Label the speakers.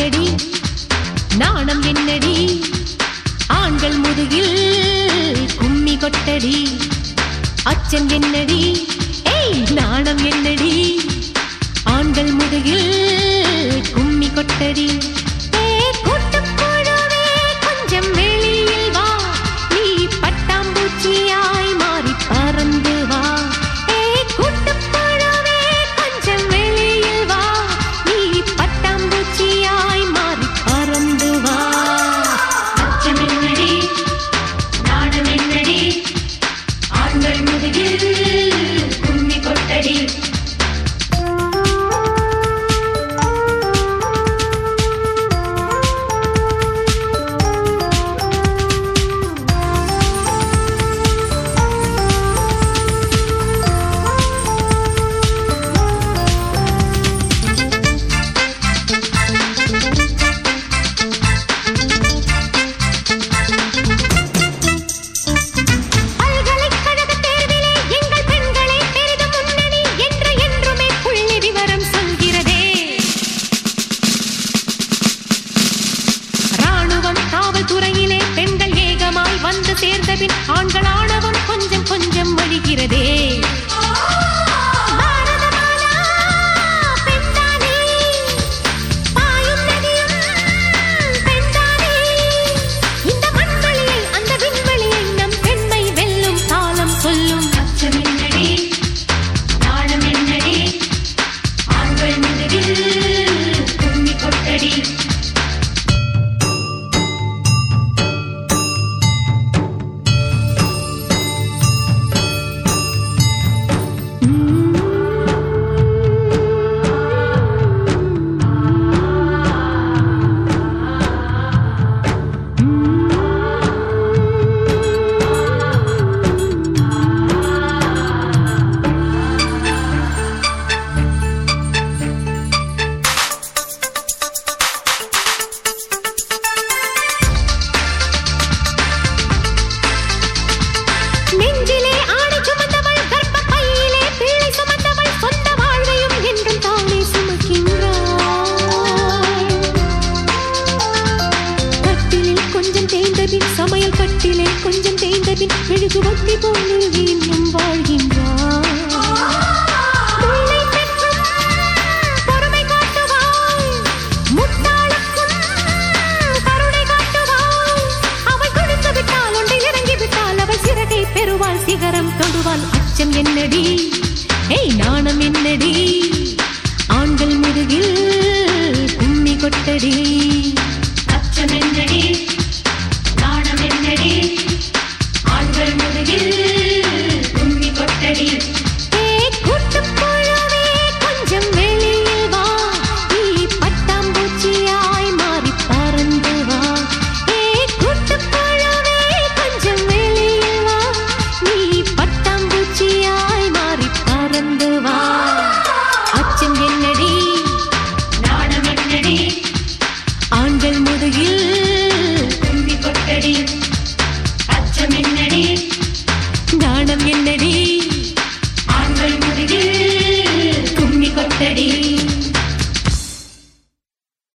Speaker 1: என்னடி நாணம் என்னடி ஆண்கள் முதுகில் கும்மி கொட்டடி அச்சம் என்னடி ஏய் நாணம் என்னடி ஆண்கள் முதுகில் கும்மி கொட்டடி ஏ, கூட்டுப்புழுவே, கொஞ்சம் வெளியில் வா நீ பட்டாம்பூச்சியாய் மாறி பறந்து வா ஏ, கூட்டுப்புழுவே, கொஞ்சம் வெளியில் வா நீ பட்டாம்பூச்சியாய் மாறி பறந்து வா அச்சம் என்னடி நாணம் என்னடி ஆண்கள் முதுகில் கும்மி கொட்டடி பல்கலைக்கழக தேர்விலே எங்கள் பெண்களே பெரிதும் முன்னணி என்று என்றுமே புள்ளி விவரம் சொல்கிறதே ராணுவம் காவல்துறையிலே பெண்கள் ஏகமாய் வந்து சேர்ந்தபின் ஆண்கள் ஆணவம் கொஞ்சம் கொஞ்சம் வழிகிறதே பாரத மாதா பெண்தானே பாயும் நதியும் பெண்தானே இந்த மண்வெளியை அந்த விண்வெளியை நம் பெண்மை வெல்லும் காலம் சொல்லும் அச்சம் என்னடி நாணம் என்னடி ஆண்கள் முதுகில் கும்மி கொட்டடி நெஞ்சிலே ஆணை சுமந்தவள் கர்ப்பப்பையிலே பிள்ளை சுமந்தவள் சொந்த வாழ்வையும் என்றும் தானே சுமக்கின்றாள் கட்டிலில் கொஞ்சம் தேய்ந்தபின் சமையல் கட்டிலே கொஞ்சம் தேய்ந்தபின் மெழுகுவத்தி போல இன்னும் வாழ்கின்றாள் முல்லை பெற்றும் பொறுமை காட்டுவாள் முட்டாளுக்கும் கருணை காட்டுவாள் அவள் கொடுத்து விட்டால் ஒன்றில் இறங்கி விட்டால் அவள் சிறகை பெறுவாள் சிகரம் தொடுவாள் அச்சம் என்னடி ஏய் நாணம் என்னடி ஆண்கள் முதுகில் கும்மி கொட்டடி அச்சம் என்னடி நாணம் என்னடி ஆண்கள் முதுகில் கும்மி கொட்டடி ஏ கூட்டுப்புழுவே கொஞ்சம் வெளியில் வா நீ பட்டாம்பூச்சியாய் மாறி பறந்து வா ஏ கூட்டுப்புழுவே கொஞ்சம் வெளியில் வா நீ பட்டாம்பூச்சியாய் மாறி பறந்து வா அச்சம் என்னடி நாணம் என்னடி ஆண்கள் முதுகில் கும்பி கொட்டடி அச்சம் என்னடி நாணம் என்னடி